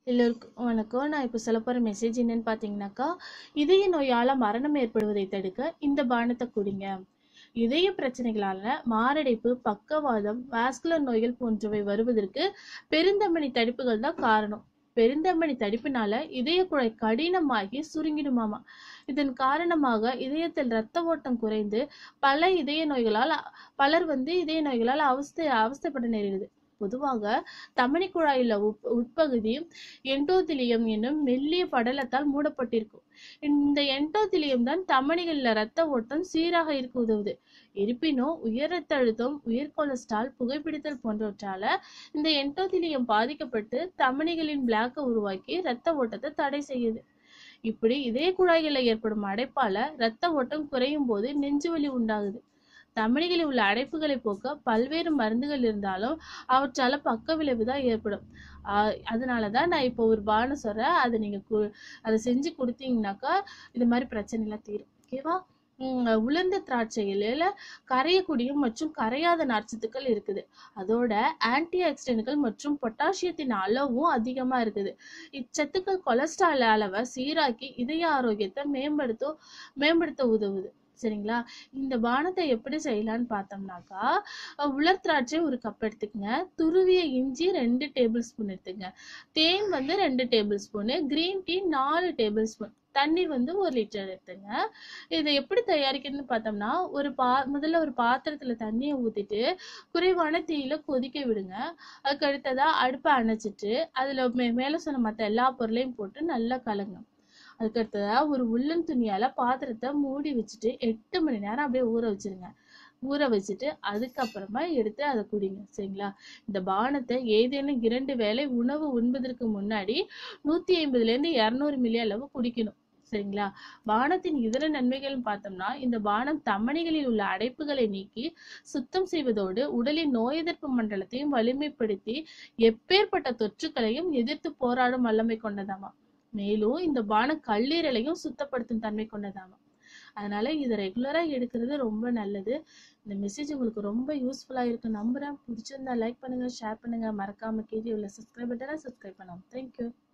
எல்லோருக்கும் வணக்கம் நான் இப்போ சொல்ல போகிற மெசேஜ் என்னன்னு பார்த்தீங்கன்னாக்கா இதய நோயால் மரணம் ஏற்படுவதை தடுக்க இந்த பானத்தை குடிங்க இதய பிரச்சனைகளால மாரடைப்பு பக்கவாதம் வாஸ்குலர் நோய்கள் போன்றவை வருவதற்கு பெருந்தமனி தடிப்புகள் தான் காரணம் பெருந்தமனி தடிப்பினால இதய குழாய் கடினமாகி சுருங்கிடுமாமா இதன் காரணமாக இதயத்தில் இரத்த ஓட்டம் குறைந்து பல இதய நோய்களால் பலர் வந்து இதய நோய்களால் அவஸ்தை அவஸ்தைப்பட நேரிடுது பொதுவாக தமனி குழாயில் உட் உட்பகுதி எண்டோதிலியம் என்னும் மெல்லிய படலத்தால் மூடப்பட்டிருக்கும் இந்த எண்டோதிலியம் தான் தமனிகளில் இரத்த ஓட்டம் சீராக இருக்க உதவுது இருப்பினும் உயர் ரத்த அழுத்தம் உயர் கொலஸ்ட்ரால் புகைப்பிடித்தல் போன்றவற்றால இந்த எண்டோதிலியம் பாதிக்கப்பட்டு தமனிகளின் பிளாக்கை உருவாக்கி இரத்த ஓட்டத்தை தடை செய்யுது இப்படி இதய குழாய்களில் ஏற்படும் அடைப்பால இரத்த ஓட்டம் குறையும் போது நெஞ்சுவலி உண்டாகுது தமனிகளில் உள்ள அடைப்புகளை போக்க பல்வேறு மருந்துகள் இருந்தாலும் அவற்றால பக்க விளைவு தான் ஏற்படும் ஆஹ் அதனாலதான் நான் இப்போ ஒரு பானம் சொல்றேன் அதை நீங்க கு- அதை செஞ்சு கொடுத்தீங்கன்னாக்கா இது மாதிரி பிரச்சனை எல்லாம் தீரும் ஓகேவா உம் உலர்ந்த திராட்சையில கரையக்கூடிய மற்றும் கரையாத நார்ச்சத்துக்கள் இருக்குது அதோட ஆன்டி ஆக்சிடென்ட்கள் மற்றும் பொட்டாசியத்தின் அளவும் அதிகமா இருக்குது இச்சத்துக்கள் கொலஸ்ட்ரால் அளவை சீராக்கி இதய ஆரோக்கியத்தை மேம்படுத்த மேம்படுத்த உதவுது சரிங்களா இந்த பானத்தை எப்படி செய்யலாம்னு பார்த்தோம்னாக்கா அஹ் உலர் திராட்சை ஒரு கப் எடுத்துக்கங்க துருவிய இஞ்சி ரெண்டு டேபிள் ஸ்பூன் எடுத்துங்க தேன் வந்து ரெண்டு டேபிள் ஸ்பூனு கிரீன் டீ நாலு டேபிள் ஸ்பூன் தண்ணீர் வந்து ஒரு லிட்டர் எடுத்துங்க இதை எப்படி தயாரிக்கிறதுன்னு பார்த்தோம்னா ஒரு பா முதல்ல ஒரு பாத்திரத்துல தண்ணியை ஊத்திட்டு குறைவான தீயில கொதிக்க விடுங்க அதுக்கு அடுத்ததா அடுப்பை அணைச்சிட்டு அதுல மே மேல சொன்ன மற்ற எல்லா பொருளையும் போட்டு நல்லா கலங்க அதுக்கு அடுத்ததா ஒரு உள்ளன் துணியால பாத்திரத்தை மூடி வச்சுட்டு எட்டு மணி நேரம் அப்படியே ஊற வச்சிருங்க ஊற வச்சுட்டு அதுக்கப்புறமா எடுத்து அதை குடிங்க சரிங்களா இந்த பானத்தை ஏதேனும் இரண்டு வேளை உணவு உண்பதற்கு முன்னாடி நூத்தி ஐம்பதுல இருந்து இருநூறு மில்லி அளவு குடிக்கணும் சரிங்களா பானத்தின் இதர நன்மைகள்னு பார்த்தோம்னா இந்த பானம் தமனிகளில் உள்ள அடைப்புகளை நீக்கி சுத்தம் செய்வதோடு உடலின் நோய் எதிர்ப்பு மண்டலத்தையும் வலிமைப்படுத்தி எப்பேற்பட்ட தொற்றுக்களையும் எதிர்த்து போராடும் வல்லமை கொண்டதாமா மேலும் இந்த பானம் கல்லீரலையும் சுத்தப்படுத்தும் தன்மை கொண்டதாமா அதனால இதை ரெகுலரா எடுக்கிறது ரொம்ப நல்லது இந்த மெசேஜ் உங்களுக்கு ரொம்ப யூஸ்ஃபுல்லா இருக்கு நம்புறேன் பிடிச்சிருந்தா லைக் பண்ணுங்க ஷேர் பண்ணுங்க மறக்காம கீழே உள்ள சப்ஸ்கிரைப் பட்டனை சப்ஸ்கிரைப் பண்ணுங்க தேங்க்யூ